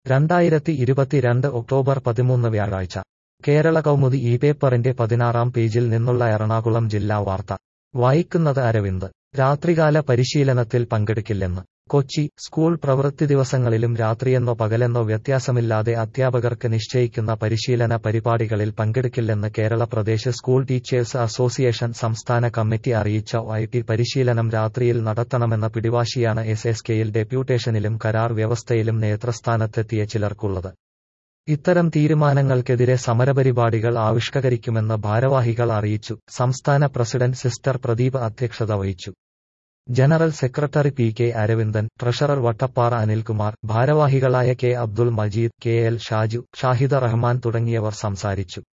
രണ്ടായിരത്തി ഇരുപത്തിരണ്ട് ഒക്ടോബർ പതിമൂന്ന് വ്യാഴാഴ്ച കേരള കൗമുദി ഈ പേപ്പറിന്റെ പതിനാറാം പേജിൽ നിന്നുള്ള എറണാകുളം ജില്ലാ വാർത്ത വായിക്കുന്നത് അരവിന്ദ് രാത്രികാല പരിശീലനത്തിൽ പങ്കെടുക്കില്ലെന്ന് കൊച്ചി സ്കൂൾ പ്രവൃത്തി ദിവസങ്ങളിലും രാത്രിയെന്നോ പകലെന്നോ വ്യത്യാസമില്ലാതെ അധ്യാപകർക്ക് നിശ്ചയിക്കുന്ന പരിശീലന പരിപാടികളിൽ പങ്കെടുക്കില്ലെന്ന് Kerala Pradesh school teachers association സംസ്ഥാന കമ്മിറ്റി അറിയിച്ച ഐ ടി പരിശീലനം രാത്രിയിൽ നടത്തണമെന്ന പിടിവാശിയാണ് എസ് എസ് കെയിൽ ഡെപ്യൂട്ടേഷനിലും കരാർ വ്യവസ്ഥയിലും നേതൃസ്ഥാനത്തെത്തിയ ചിലർക്കുള്ളത് ഇത്തരം തീരുമാനങ്ങൾക്കെതിരെ സമരപരിപാടികൾ ആവിഷ്കരിക്കുമെന്ന് ഭാരവാഹികൾ അറിയിച്ചു സംസ്ഥാന പ്രസിഡന്റ് സിസ്റ്റർ പ്രദീപ് അധ്യക്ഷത വഹിച്ചു general secretary P K Aravindan treasurer Vattappara Anilkumar ഭാരവാഹികളായ K Abdul Majeed K L Shaju Shahida Rahman തുടങ്ങിയവർ സംസാരിച്ചു